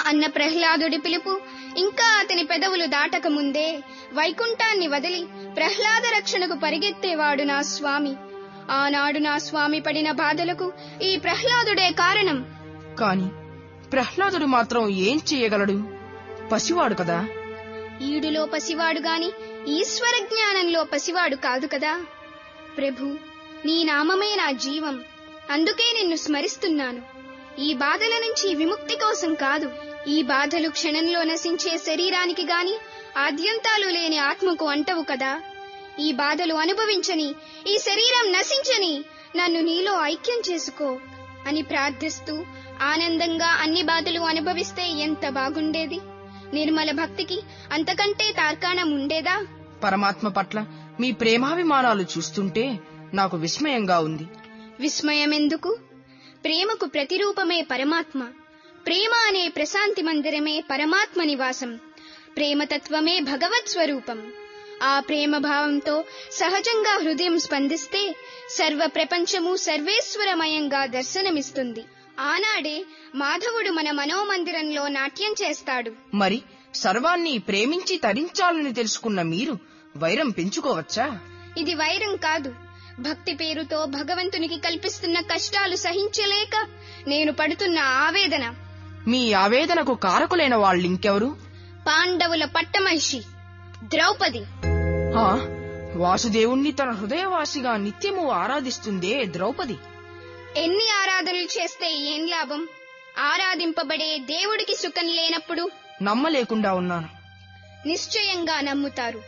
అన్న ప్రహ్లాదుడి పిలుపు ఇంకా అతని పెదవులు దాటక ముందే వైకుంఠాన్ని వదిలి ప్రహ్లాద రక్షణకు పరిగెత్తేవాడు నా స్వామి ఆనాడు నా స్వామి పడిన బాధలకు ఈ ప్రహ్లాదుడే కారణం కాని ప్రహ్లాదుడు మాత్రం ఏం చెయ్యగలడు పసివాడు కదా ఈడులో పసివాడు గాని ఈశ్వర జ్ఞానంలో పసివాడు కాదు కదా ప్రభు నీ నామమే నా జీవం అందుకే నిన్ను స్మరిస్తున్నాను ఈ బాధల నుంచి విముక్తి కోసం కాదు ఈ బాధలు క్షణంలో నశించే శరీరానికి గాని ఆద్యంతాలు లేని ఆత్మకు అంటవు కదా ఈ బాధలు అనుభవించని ఈ శరీరం నశించని నన్ను నీలో ఐక్యం చేసుకో అని ప్రార్థిస్తూ ఆనందంగా అన్ని బాధలు అనుభవిస్తే ఎంత బాగుండేది నిర్మల భక్తికి అంతకంటే తార్కాణం ఉండేదా పరమాత్మ పట్ల మీ ప్రేమాభిమానాలు చూస్తుంటే నాకు విస్మయంగా ఉంది విస్మయమెందుకు ప్రేమకు ప్రతిరూపమే పరమాత్మ ప్రేమ అనే ప్రశాంతి మందిరమే పరమాత్మ నివాసం ప్రేమతత్వమే భగవత్ స్వరూపం ఆ ప్రేమ భావంతో సహజంగా హృదయం స్పందిస్తే సర్వ ప్రపంచము సర్వేశ్వరమయంగా దర్శనమిస్తుంది ఆనాడే మాధవుడు మన మనోమందిరంలో నాట్యం చేస్తాడు మరి సర్వాన్ని ప్రేమించి తరించాలని తెలుసుకున్న మీరు వైరం పెంచుకోవచ్చా ఇది వైరం కాదు భక్తి పేరుతో భగవంతునికి కల్పిస్తున్న కష్టాలు సహించలేక నేను పడుతున్న ఆవేదన మీ ఆవేదనకు కారకులైన వాళ్ళింకెవరు పాండవుల పట్టమహిషి ద్రౌపది ఆ, వాసుదేవుణ్ణి తన హృదయవాసిగా నిత్యము ఆరాధిస్తుందే ద్రౌపది ఎన్ని ఆరాధనలు చేస్తే ఏం లాభం ఆరాధింపబడే దేవుడికి సుఖం లేనప్పుడు నమ్మలేకుండా ఉన్నాను నిశ్చయంగా నమ్ముతారు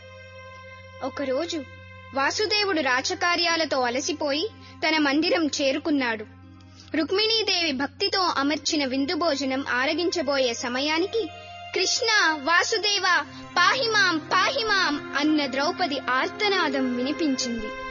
ఒకరోజు వాసుదేవుడు రాచకార్యాలతో అలసిపోయి తన మందిరం చేరుకున్నాడు రుక్మిణీదేవి భక్తితో అమర్చిన విందు భోజనం ఆరగించబోయే సమయానికి కృష్ణ వాసుదేవ పాహిమాం పాహిమాం అన్న ద్రౌపది ఆర్తనాదం వినిపించింది